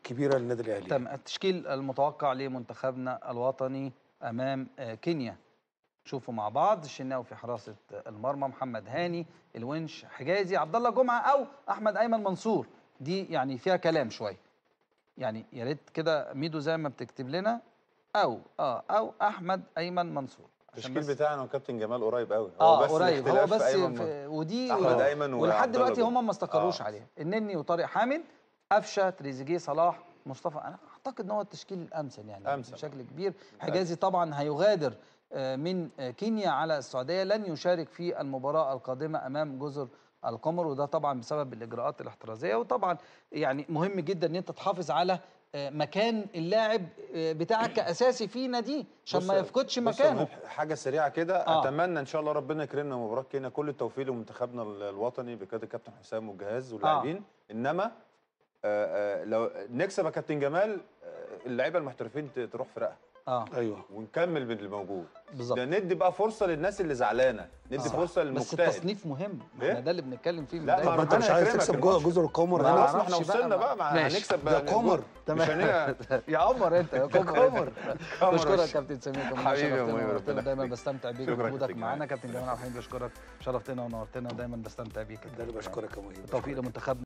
كبيره للنادي الاهلي تمام التشكيل المتوقع لمنتخبنا الوطني امام آه، كينيا شوفوا مع بعض الشناوي في حراسه المرمى محمد هاني الونش حجازي عبد الله جمعه او احمد ايمن منصور دي يعني فيها كلام شويه يعني يا ريت كده ميدو زي ما بتكتب لنا او اه او احمد ايمن منصور عشان التشكيل بس- بتاعنا وكابتن جمال قريب قوي اه قريب هو الاختلاف بس في أيمن في ودي احمد ودي- ايمن ولحد وعبد دلوقتي الله هم ما استقروش آه. عليها النني وطارق حامد قفشه تريزيجيه صلاح مصطفى انا اعتقد ان هو التشكيل الامثل يعني أمثل. بشكل كبير حجازي طبعا هيغادر آه، من آه، كينيا على السعوديه لن يشارك في المباراه القادمه امام جزر القمر وده طبعا بسبب الاجراءات الاحترازيه وطبعا يعني مهم جدا ان انت تحافظ على آه، مكان اللاعب آه، بتاعك كاساسي في ناديه عشان بص- ما يفقدش بص يا مكانه مدحت، حاجه سريعه كده آه. اتمنى ان شاء الله ربنا يكرمنا مباراه كينيا كل التوفيق لمنتخبنا ال- الوطني بقياده الكابتن حسام والجهاز واللاعبين انما آه، آه، لو نكسب يا كابتن جمال آه، اللعيبه المحترفين ت- تروح فرقها اه ايوه ونكمل بالموجود بالظبط ده ندي بقى فرصه للناس اللي زعلانه ندي آه. فرصه بس للمجتهد التصنيف مهم إيه؟ احنا ده اللي بنتكلم فيه من لا، البداية. ما طب انت ربنا مش عايز يكرمك تكسب الماتش. جوه جزر القمر ما هنا خلاص ما أعرفش احنا بقى، وصلنا ما- بقى ما ماشي. هنكسب ده بقى قمر. مش هنيجي يا قمر انت يا قمر قمر. بشكرك يا كابتن سمير كمان حبيبي يا شرفتنا مهيب، ونورتنا ربنا دايما يخليك. بستمتع بيك شكرا يا وجودك كابتن معانا جمال. كابتن جمال عبد الحليم بشكرك شرفتنا ونورتنا ودايما بستمتع بيك ده اللي بشكرك يا مهيب التوفيق لمنتخبنا